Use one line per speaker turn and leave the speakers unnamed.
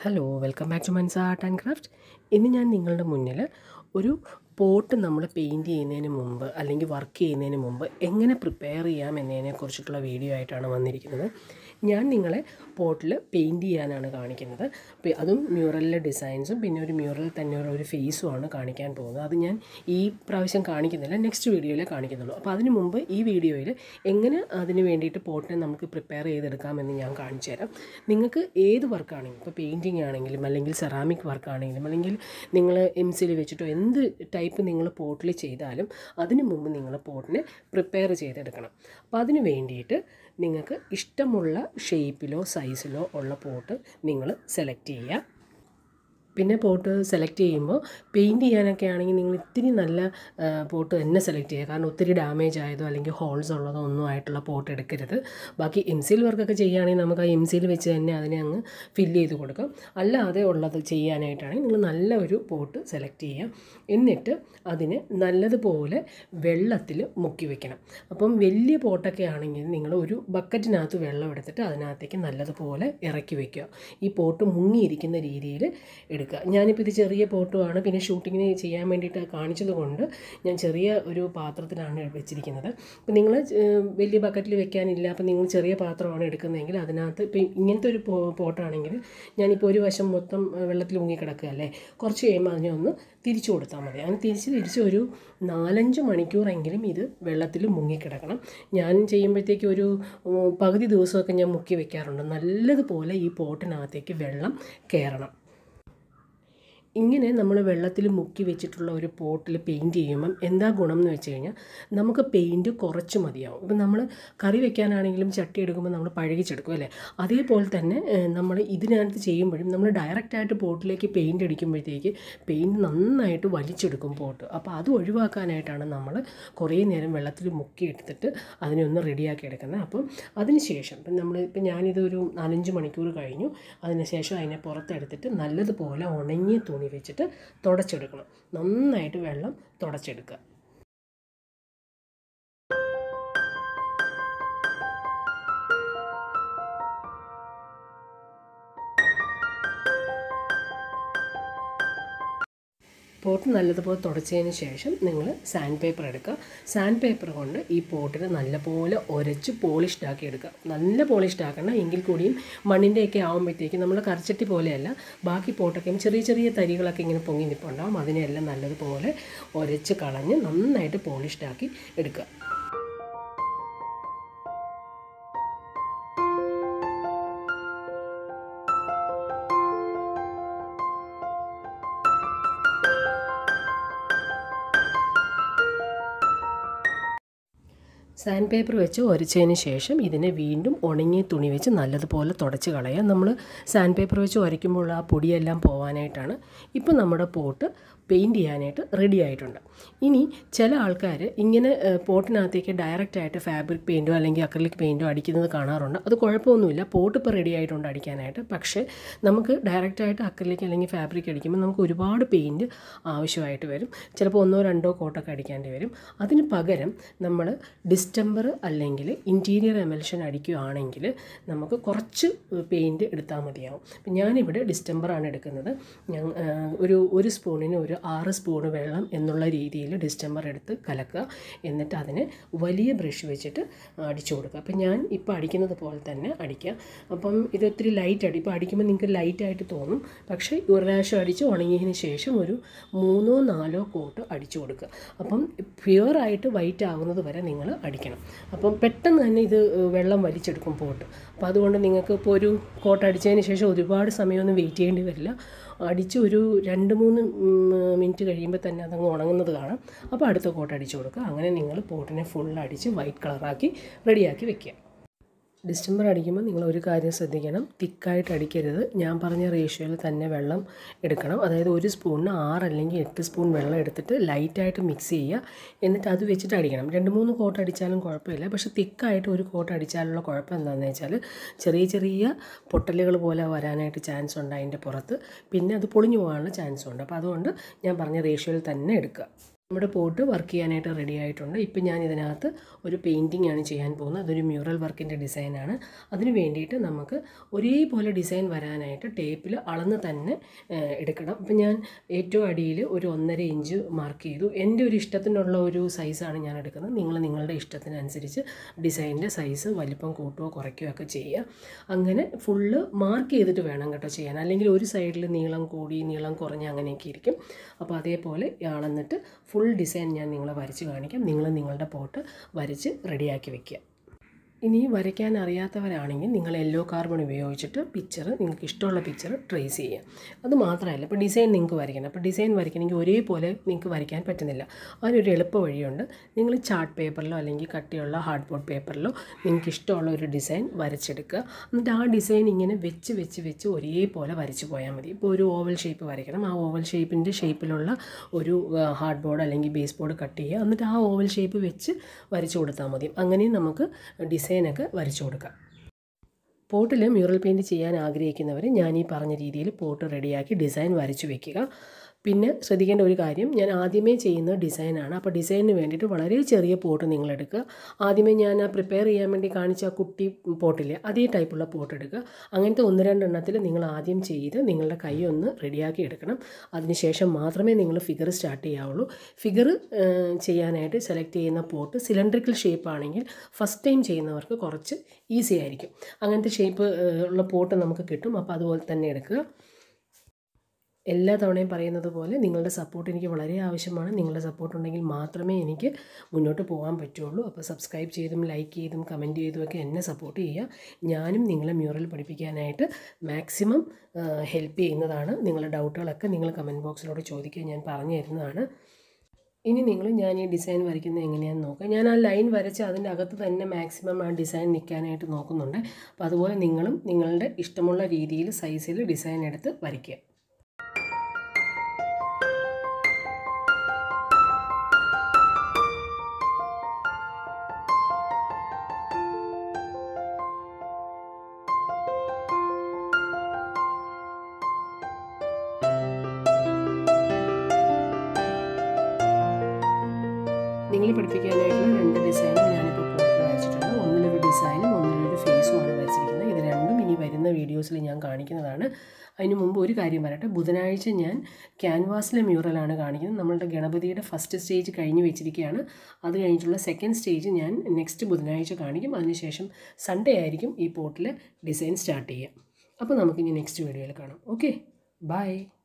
hello welcome back to Mansa art and craft ഇന്ന് ഞാൻ നിങ്ങളുടെ മുന്നിൽ ഒരു പോട്ട് നമ്മൾ പെയിൻറ് ചെയ്യുന്നതിന് മുമ്പ് അല്ലെങ്കിൽ വർക്ക് ചെയ്യുന്നതിന് മുമ്പ് എങ്ങനെ പ്രിപ്പയർ ചെയ്യാം എന്നതിനെ കുറിച്ചിട്ടുള്ള വീഡിയോ ആയിട്ടാണ് വന്നിരിക്കുന്നത് ഞാൻ നിങ്ങളെ പോട്ടിൽ പെയിൻറ് ചെയ്യാനാണ് കാണിക്കുന്നത് പി- അതും മ്യൂറലിലെ ഡിസൈൻസും പിന്നെ ഒരു മ്യൂറൽ തന്നെയുള്ള ഒരു ഫേസുമാണ് കാണിക്കാൻ പോകുന്നത് അത് ഞാൻ ഈ പ്രാവശ്യം കാണിക്കുന്നില്ല നെക്സ്റ്റ് വീഡിയോയിലേ കാണിക്കുന്നുള്ളൂ അപ്പോൾ അതിന് മുമ്പ് ഈ വീഡിയോയിൽ എങ്ങനെ അതിന് വേണ്ടിയിട്ട് പോട്ടിനെ നമുക്ക് പ്രിപ്പയർ ചെയ്തെടുക്കാമെന്ന് ഞാൻ കാണിച്ചു തരാം നിങ്ങൾക്ക് ഏത് വർക്കാണെങ്കിലും ഇപ്പോൾ പെയിൻറ്റിങ് ആണെങ്കിലും അല്ലെങ്കിൽ സെറാമിക് വർക്കാണെങ്കിലും അല്ലെങ്കിൽ നിങ്ങൾ എം സിയിൽ വെച്ചിട്ടോ എന്ത് ടൈപ്പ് നിങ്ങൾ പോട്ടിൽ ചെയ്താലും അതിന് മുമ്പ് നിങ്ങൾ പോട്ടിനെ പ്രിപ്പയർ ചെയ്തെടുക്കണം അപ്പോൾ അതിന് വേണ്ടിയിട്ട് നിങ്ങൾക്ക് ഇഷ്ടമുള്ള ഷേപ്പിലോ സൈസിലോ ഉള്ള പോട്ട് നിങ്ങൾ സെലക്ട് ചെയ്യുക പിന്നെ പോട്ട് സെലക്ട് ചെയ്യുമ്പോൾ പെയിൻറ്റ് ചെയ്യാനൊക്കെ ആണെങ്കിൽ നിങ്ങൾ ഇത്തിരി നല്ല ആ, പോട്ട് തന്നെ സെലക്ട് ചെയ്യുക കാരണം ഒത്തിരി ഡാമേജ് ആയതോ അല്ലെങ്കിൽ ഹോൾസ് ഉള്ളതോ ഒന്നും ആയിട്ടുള്ള പോട്ട് എടുക്കരുത് ബാക്കി എം സിയിൽ വർക്കൊക്കെ ചെയ്യുകയാണെങ്കിൽ നമുക്ക് ആ എം സിയിൽ വെച്ച് തന്നെ അതിനെ അങ്ങ് ഫില്ല് ചെയ്ത് കൊടുക്കാം അല്ലാതെ ഉള്ളത് ചെയ്യാനായിട്ടാണെങ്കിൽ നിങ്ങൾ നല്ല ഒരു പോട്ട് സെലക്ട് ചെയ്യാം എന്നിട്ട് അതിനെ നല്ലതുപോലെ വെള്ളത്തിൽ മുക്കി വെക്കണം അപ്പം വലിയ പോട്ടൊക്കെ ആണെങ്കിൽ നിങ്ങൾ ഒരു ബക്കറ്റിനകത്ത് വെള്ളം എടുത്തിട്ട് അതിനകത്തേക്ക് നല്ലതുപോലെ ഇറക്കി വെക്കുക ഈ പോട്ട് മുങ്ങിയിരിക്കുന്ന രീതിയിൽ എടുക്കുക ഞാനിപ്പോൾ ഇത് ചെറിയ പോട്ടുമാണ് പിന്നെ ഷൂട്ടിങ്ങിന് ചെയ്യാൻ വേണ്ടിയിട്ട് കാണിച്ചത് കൊണ്ട് ഞാൻ ചെറിയ ഒരു പാത്രത്തിലാണ് വെച്ചിരിക്കുന്നത് അപ്പം നിങ്ങൾ വലിയ ബക്കറ്റിൽ വെക്കാനില്ല അപ്പം നിങ്ങൾ ചെറിയ പാത്രമാണ് എടുക്കുന്നതെങ്കിൽ അതിനകത്ത് ഇപ്പം ഇങ്ങനത്തെ ഒരു പോ പോട്ടാണെങ്കിൽ ഞാനിപ്പോൾ ഒരു വശം മൊത്തം ഏഹ്, വെള്ളത്തിൽ മുങ്ങി കിടക്കുകയല്ലേ കുറച്ച് കഴിയുമ്പോൾ അതിനെ ഒന്ന് തിരിച്ചു കൊടുത്താൽ മതി അങ്ങനെ തിരിച്ച് തിരിച്ച് ഒരു നാലഞ്ച് മണിക്കൂറെങ്കിലും ഇത് വെള്ളത്തിൽ മുങ്ങിക്കിടക്കണം ഞാൻ ചെയ്യുമ്പോഴത്തേക്ക് ഒരു ഉം, പകുതി ദിവസമൊക്കെ ഞാൻ മുക്കി വെക്കാറുണ്ട് നല്ലതുപോലെ ഈ പോട്ടിനകത്തേക്ക് വെള്ളം കയറണം ഇങ്ങനെ നമ്മൾ വെള്ളത്തിൽ മുക്കി വെച്ചിട്ടുള്ള ഒരു പോട്ടിൽ പെയിൻറ്റ് ചെയ്യുമ്പം എന്താ ഗുണം എന്ന് വെച്ച് കഴിഞ്ഞാൽ നമുക്ക് പെയിൻറ്റ് കുറച്ച് മതിയാവും ഇപ്പം നമ്മൾ കറി വെക്കാനാണെങ്കിലും ചട്ടി എടുക്കുമ്പോൾ നമ്മൾ പഴകിച്ചെടുക്കും അല്ലേ അതേപോലെ തന്നെ നമ്മൾ ഇതിനകത്ത് ചെയ്യുമ്പോഴും നമ്മൾ ഡയറക്റ്റായിട്ട് പോട്ടിലേക്ക് പെയിൻറ്റ് അടിക്കുമ്പോഴത്തേക്ക് പെയിൻറ്റ് നന്നായിട്ട് വലിച്ചെടുക്കും പോട്ട് അപ്പോൾ അത് ഒഴിവാക്കാനായിട്ടാണ് നമ്മൾ കുറേ നേരം വെള്ളത്തിൽ മുക്കി എടുത്തിട്ട് അതിനെ ഒന്ന് റെഡിയാക്കി എടുക്കുന്നത് അപ്പം അതിന് ശേഷം ഇപ്പം നമ്മൾ ഇപ്പം ഞാനിത് ഒരു നാലഞ്ച് മണിക്കൂർ കഴിഞ്ഞു അതിന് ശേഷം അതിനെ പുറത്തെടുത്തിട്ട് നല്ലതുപോലെ ഉണങ്ങിയ തുണി വെച്ചിട്ട് തുടച്ചെടുക്കണം നന്നായിട്ട് വെള്ളം തുടച്ചെടുക്കുക പോട്ട് നല്ലതുപോലെ തുടച്ചതിന് ശേഷം നിങ്ങൾ സാൻഡ് പേപ്പർ എടുക്കുക സാൻഡ് പേപ്പർ കൊണ്ട് ഈ പോട്ടിനെ നല്ലപോലെ ഉരച്ച് പോളിഷ്ഡ് ആക്കി എടുക്കുക നല്ല പോളിഷ്ഡ് ആക്കണം എങ്കിൽ കൂടിയും മണ്ണിൻ്റെയൊക്കെ ആകുമ്പോഴത്തേക്ക് നമ്മൾ കറിച്ചട്ടി പോലെയല്ല ബാക്കി പോട്ടൊക്കെ ചെറിയ ചെറിയ തരികളൊക്കെ ഇങ്ങനെ പൊങ്ങി നിൽപ്പുണ്ടാവും അതിനെല്ലാം നല്ലതുപോലെ ഉരച്ച് കളഞ്ഞ് നന്നായിട്ട് പോളിഷ്ഡ് ആക്കി എടുക്കുക സാൻഡ് പേപ്പർ വെച്ച് ഉരച്ചതിന് ശേഷം ഇതിനെ വീണ്ടും ഉണങ്ങിയ തുണി വെച്ച് നല്ലതുപോലെ തുടച്ച് കളയാം നമ്മൾ സാൻഡ് പേപ്പർ വെച്ച് ഉരയ്ക്കുമ്പോൾ ആ പൊടിയെല്ലാം പോകാനായിട്ടാണ് ഇപ്പോൾ നമ്മുടെ പോട്ട് പെയിൻറ്റ് ചെയ്യാനായിട്ട് റെഡി ആയിട്ടുണ്ട് ഇനി ചില ആൾക്കാർ ഇങ്ങനെ ഏഹ്, പോട്ടിനകത്തേക്ക് ഡയറക്റ്റായിട്ട് ഫാബ്രിക് പെയിൻറ്റോ അല്ലെങ്കിൽ അക്രലിക് പെയിൻറ്റോ അടിക്കുന്നത് കാണാറുണ്ട് അത് കുഴപ്പമൊന്നുമില്ല പോട്ട് ഇപ്പോൾ റെഡി ആയിട്ടുണ്ട് അടിക്കാനായിട്ട് പക്ഷേ നമുക്ക് ഡയറക്റ്റായിട്ട് അക്രലിക് അല്ലെങ്കിൽ ഫാബ്രിക് അടിക്കുമ്പോൾ നമുക്ക് ഒരുപാട് പെയിൻറ്റ് ആവശ്യമായിട്ട് വരും ചിലപ്പോൾ ഒന്നോ രണ്ടോ കോട്ടൊക്കെ അടിക്കേണ്ടി വരും അതിന് പകരം നമ്മൾ ഡിസ്റ്റംബർ അല്ലെങ്കിൽ ഇൻറ്റീരിയർ എമൽഷൻ അടിക്കുകയാണെങ്കിൽ നമുക്ക് കുറച്ച് പെയിൻറ്റ് എടുത്താൽ മതിയാവും അപ്പം ഞാനിവിടെ ഡിസ്റ്റംബറാണ് എടുക്കുന്നത് ഞാൻ ആ, ഒരു ഒരു സ്പൂണിന് ഒരു ആറ് സ്പൂണ് വെള്ളം എന്നുള്ള രീതിയിൽ ഡിസ്റ്റംബർ എടുത്ത് കലക്കുക എന്നിട്ട് അതിനെ വലിയ ബ്രഷ് വെച്ചിട്ട് അടിച്ചു കൊടുക്കുക അപ്പം ഞാൻ ഇപ്പോൾ അടിക്കുന്നത് പോലെ തന്നെ അടിക്കുക അപ്പം ഇത് ഒത്തിരി ലൈറ്റ് അടി ഇപ്പോൾ അടിക്കുമ്പോൾ നിങ്ങൾക്ക് ലൈറ്റായിട്ട് തോന്നും പക്ഷേ ഒരു പ്രാവശ്യം അടിച്ച് ഉണങ്ങിയതിന് ശേഷം ഒരു മൂന്നോ നാലോ കോട്ട് അടിച്ചു കൊടുക്കുക അപ്പം പ്യുവറായിട്ട് വൈറ്റ് ആകുന്നത് വരെ നിങ്ങൾ അടിക്കണം അപ്പം പെട്ടെന്ന് തന്നെ ഇത് വെള്ളം വലിച്ചെടുക്കും പോട്ട് അപ്പോൾ അതുകൊണ്ട് നിങ്ങൾക്ക് ഇപ്പോൾ ഒരു കോട്ട് അടിച്ചതിന് ശേഷം ഒരുപാട് സമയമൊന്നും വെയിറ്റ് ചെയ്യേണ്ടി വരില്ല അടിച്ച് ഒരു രണ്ട് മൂന്ന് മിനിറ്റ് കഴിയുമ്പോൾ തന്നെ അതങ്ങ് ഉണങ്ങുന്നത് കാണാം അപ്പോൾ അടുത്ത കോട്ട് അടിച്ചു കൊടുക്കുക അങ്ങനെ നിങ്ങൾ പോട്ടിനെ ഫുൾ അടിച്ച് വൈറ്റ് കളറാക്കി റെഡിയാക്കി വെക്കുക ഡിസ്റ്റംബർ അടിക്കുമ്പോൾ നിങ്ങൾ ഒരു കാര്യം ശ്രദ്ധിക്കണം തിക്കായിട്ട് അടിക്കരുത് ഞാൻ പറഞ്ഞ റേഷ്യോയിൽ തന്നെ വെള്ളം എടുക്കണം അതായത് ഒരു സ്പൂണിന് ആറ് അല്ലെങ്കിൽ എട്ട് സ്പൂൺ വെള്ളം എടുത്തിട്ട് ലൈറ്റായിട്ട് മിക്സ് ചെയ്യുക എന്നിട്ട് അത് വെച്ചിട്ട് അടിക്കണം രണ്ട് മൂന്ന് കോട്ട് അടിച്ചാലും കുഴപ്പമില്ല പക്ഷേ തിക്കായിട്ട് ഒരു കോട്ട് അടിച്ചാലുള്ള കുഴപ്പം എന്താണെന്ന് വെച്ചാൽ ചെറിയ ചെറിയ പൊട്ടലുകൾ പോലെ വരാനായിട്ട് ചാൻസ് ഉണ്ട് അതിൻ്റെ പുറത്ത് പിന്നെ അത് പൊളിഞ്ഞു പോകാനുള്ള ചാൻസും ഉണ്ട് അപ്പോൾ അതുകൊണ്ട് ഞാൻ പറഞ്ഞ റേഷ്യോയിൽ തന്നെ എടുക്കുക നമ്മുടെ പോട്ട് വർക്ക് ചെയ്യാനായിട്ട് റെഡി ആയിട്ടുണ്ട് ഇപ്പം ഞാൻ ഇതിനകത്ത് ഒരു പെയിൻറ്റിംഗ് ആണ് ചെയ്യാൻ പോകുന്നത് അതൊരു മ്യൂറൽ വർക്കിൻ്റെ ഡിസൈനാണ് അതിന് വേണ്ടിയിട്ട് നമുക്ക് ഒരേപോലെ ഡിസൈൻ വരാനായിട്ട് ടേപ്പിൽ അളന്ന് തന്നെ ഏഹ്, എടുക്കണം അപ്പം ഞാൻ ഏറ്റവും അടിയിൽ ഒരു ഒന്നര ഇഞ്ച് മാർക്ക് ചെയ്തു എൻ്റെ ഒരു ഇഷ്ടത്തിനുള്ള ഒരു സൈസാണ് ഞാൻ എടുക്കുന്നത് നിങ്ങൾ നിങ്ങളുടെ ഇഷ്ടത്തിനനുസരിച്ച് ഡിസൈനിൻ്റെ സൈസ് വലിപ്പം കൂട്ടുകയോ കുറയ്ക്കുകയോ ഒക്കെ ചെയ്യുക അങ്ങനെ ഫുള്ള് മാർക്ക് ചെയ്തിട്ട് വേണം കേട്ടോ ചെയ്യാൻ അല്ലെങ്കിൽ ഒരു സൈഡിൽ നീളം കൂടി നീളം കുറഞ്ഞ് അങ്ങനെയൊക്കെ ഇരിക്കും അപ്പോൾ അതേപോലെ അളന്നിട്ട് ഫുൾ ഡിസൈൻ ഞാൻ നിങ്ങളെ വരച്ച് കാണിക്കാം നിങ്ങൾ നിങ്ങളുടെ പോട്ട് വരച്ച് റെഡിയാക്കി വെക്കുക ഇനി വരയ്ക്കാൻ അറിയാത്തവരാണെങ്കിൽ നിങ്ങൾ യെല്ലോ കാർബൺ ഉപയോഗിച്ചിട്ട് പിക്ചർ നിങ്ങൾക്ക് ഇഷ്ടമുള്ള പിക്ചർ ട്രേസ് ചെയ്യുക അത് മാത്രമല്ല ഇപ്പോൾ ഡിസൈൻ നിങ്ങൾക്ക് വരയ്ക്കണം അപ്പോൾ ഡിസൈൻ വരയ്ക്കണമെങ്കിൽ ഒരേപോലെ നിങ്ങൾക്ക് വരയ്ക്കാൻ പറ്റുന്നില്ല അതിനൊരു എളുപ്പ വഴിയുണ്ട് നിങ്ങൾ ചാർട്ട് പേപ്പറിലോ അല്ലെങ്കിൽ കട്ടിയുള്ള ഹാർഡ് ബോർഡ് പേപ്പറിലോ നിങ്ങൾക്ക് ഇഷ്ടമുള്ള ഒരു ഡിസൈൻ വരച്ചെടുക്കുക എന്നിട്ട് ആ ഡിസൈൻ ഇങ്ങനെ വെച്ച് വെച്ച് വെച്ച് ഒരേപോലെ വരച്ച് പോയാൽ മതി ഇപ്പോൾ ഒരു ഓവൽ ഷേപ്പ് വരയ്ക്കണം ആ ഓവൽ ഷേപ്പിൻ്റെ ഷേപ്പിലുള്ള ഒരു ഹാർഡ് ബോർഡ് അല്ലെങ്കിൽ ബേസ് ബോർഡ് കട്ട് ചെയ്യുക എന്നിട്ട് ആ ഓവൽ ഷേപ്പ് വെച്ച് വരച്ച് കൊടുത്താൽ മതി അങ്ങനെയും നമുക്ക് ഡിസൈനൊക്കെ വരച്ചു കൊടുക്കാം പോട്ടിൽ മ്യൂറൽ പെയിൻറ്റ് ചെയ്യാൻ ആഗ്രഹിക്കുന്നവർ ഞാൻ ഈ പറഞ്ഞ രീതിയിൽ പോട്ട് റെഡിയാക്കി ഡിസൈൻ വരച്ചു വെക്കുക പിന്നെ ശ്രദ്ധിക്കേണ്ട ഒരു കാര്യം ഞാൻ ആദ്യമേ ചെയ്യുന്ന ഡിസൈനാണ് അപ്പോൾ ഡിസൈനിന് വേണ്ടിയിട്ട് വളരെ ചെറിയ പോട്ട് നിങ്ങൾ എടുക്കുക ആദ്യമേ ഞാൻ ആ പ്രിപ്പയർ ചെയ്യാൻ വേണ്ടി കാണിച്ച ആ കുട്ടി പോട്ടില്ലേ അതേ ടൈപ്പുള്ള പോട്ട് എടുക്കുക അങ്ങനത്തെ ഒന്ന് രണ്ടെണ്ണത്തിൽ നിങ്ങൾ ആദ്യം ചെയ്ത് നിങ്ങളുടെ കൈ ഒന്ന് റെഡിയാക്കി എടുക്കണം അതിനുശേഷം മാത്രമേ നിങ്ങൾ ഫിഗർ സ്റ്റാർട്ട് ചെയ്യാവുള്ളൂ ഫിഗർ ചെയ്യാനായിട്ട് സെലക്ട് ചെയ്യുന്ന പോട്ട് സിലിണ്ടറിക്കൽ ഷേപ്പ് ആണെങ്കിൽ ഫസ്റ്റ് ടൈം ചെയ്യുന്നവർക്ക് കുറച്ച് ഈസി ആയിരിക്കും അങ്ങനത്തെ ഷേപ്പ് ഉള്ള പോട്ട് നമുക്ക് കിട്ടും അപ്പോൾ അതുപോലെ തന്നെ എടുക്കുക എല്ലാ തവണയും പറയുന്നത് പോലെ നിങ്ങളുടെ സപ്പോർട്ട് എനിക്ക് വളരെ ആവശ്യമാണ് നിങ്ങളുടെ സപ്പോർട്ട് ഉണ്ടെങ്കിൽ മാത്രമേ എനിക്ക് മുന്നോട്ട് പോകാൻ പറ്റുള്ളൂ അപ്പോൾ സബ്സ്ക്രൈബ് ചെയ്തും ലൈക്ക് ചെയ്തും കമൻറ്റ് ചെയ്തും ഒക്കെ എന്നെ സപ്പോർട്ട് ചെയ്യുക ഞാനും നിങ്ങളെ മ്യൂറൽ പഠിപ്പിക്കാനായിട്ട് മാക്സിമം ഹെൽപ്പ് ചെയ്യുന്നതാണ് നിങ്ങളുടെ ഡൗട്ടുകളൊക്കെ നിങ്ങൾ കമൻറ്റ് ബോക്സിലൂടെ ചോദിക്കുക ഞാൻ പറഞ്ഞു തരുന്നതാണ് ഇനി നിങ്ങൾ ഞാൻ ഈ ഡിസൈൻ വരയ്ക്കുന്നത് എങ്ങനെയാണെന്ന് നോക്കുക ഞാൻ ആ ലൈൻ വരച്ച് അതിൻ്റെ അകത്ത് തന്നെ മാക്സിമം ആ ഡിസൈൻ നിൽക്കാനായിട്ട് നോക്കുന്നുണ്ട് അപ്പോൾ അതുപോലെ നിങ്ങളും നിങ്ങളുടെ ഇഷ്ടമുള്ള രീതിയിൽ സൈസിൽ ഡിസൈൻ എടുത്ത് വരയ്ക്കുക നിങ്ങളെ പഠിപ്പിക്കാനായിട്ടുള്ള രണ്ട് ഡിസൈനും ഞാനിപ്പോൾ പോർട്ടിൽ വരച്ചിട്ടുണ്ട് ഒന്നിലൊരു ഡിസൈനും ഒന്നിലൊരു ഫേസുമാണ് വരച്ചിരിക്കുന്നത് ഇത് രണ്ടും ഇനി വരുന്ന വീഡിയോസിൽ ഞാൻ കാണിക്കുന്നതാണ് അതിന് മുമ്പ് ഒരു കാര്യം പറയട്ടെ ബുധനാഴ്ച ഞാൻ ക്യാൻവാസിലെ മ്യൂറലാണ് കാണിക്കുന്നത് നമ്മളുടെ ഗണപതിയുടെ ഫസ്റ്റ് സ്റ്റേജ് കഴിഞ്ഞ് വെച്ചിരിക്കുകയാണ് അത് കഴിഞ്ഞിട്ടുള്ള സെക്കൻഡ് സ്റ്റേജ് ഞാൻ നെക്സ്റ്റ് ബുധനാഴ്ച കാണിക്കും അതിനുശേഷം സൺഡേ ആയിരിക്കും ഈ പോർട്ടിൽ ഡിസൈൻ സ്റ്റാർട്ട് ചെയ്യുക അപ്പോൾ നമുക്കിനി നെക്സ്റ്റ് വീഡിയോയിൽ കാണാം ഓക്കെ ബൈ